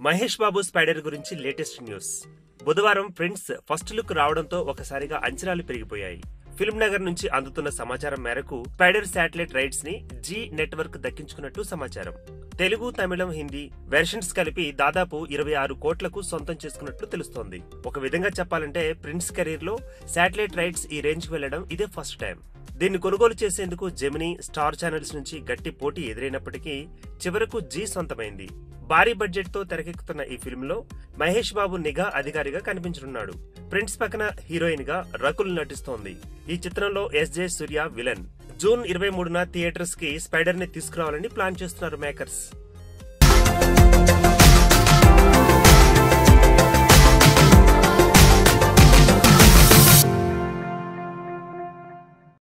Mahesh Babu Spyder గురించి latest news బుధవారం prince first look రావడంతో ఒకసారిగా అంచనాలు పెరిగిపోయాయి ఫిల్మ్ నగర్ నుంచి అందుతున్న సమాచారం మేరకు స్పైడర్ శాటిలైట్ రైట్స్ ని జీ నెట్వర్క్ దక్కించుకున్నట్టు సమాచారం తెలుగు తమిళం హిందీ వెర్షన్స్ కలిపి దాదాపు ఇరవై ఆరు కోట్లకు సొంతం చేసుకున్నట్లు తెలుస్తోంది ఒక విధంగా చెప్పాలంటే ప్రిన్స్ కెరీర్ లో శాటిలైట్ రైట్స్ ఈ రేంజ్ వెళ్లడం ఇదే ఫస్ట్ టైం దీన్ని కొనుగోలు చేసేందుకు జెమినీ స్టార్ ఛానల్స్ నుంచి గట్టి పోటీ ఎదురైనప్పటికీ చివరకు జీ సొంతమైంది భారీ బడ్జెట్ తో తెరకెక్కుతున్న ఈ ఫిల్మ్ లో మహేష్ బాబు నిఘా అధికారిగా కనిపించనున్నాడు ప్రిన్స్ పక్కన హీరోయిన్ గా రకుల్ నటిస్తోంది ఈ చిత్రంలో ఎస్జే సూర్య విలన్ జూన్ ఇరవై మూడున థియేటర్స్ కి స్పైడర్ ని తీసుకురావాలని ప్లాన్ చేస్తున్నారు మేకర్స్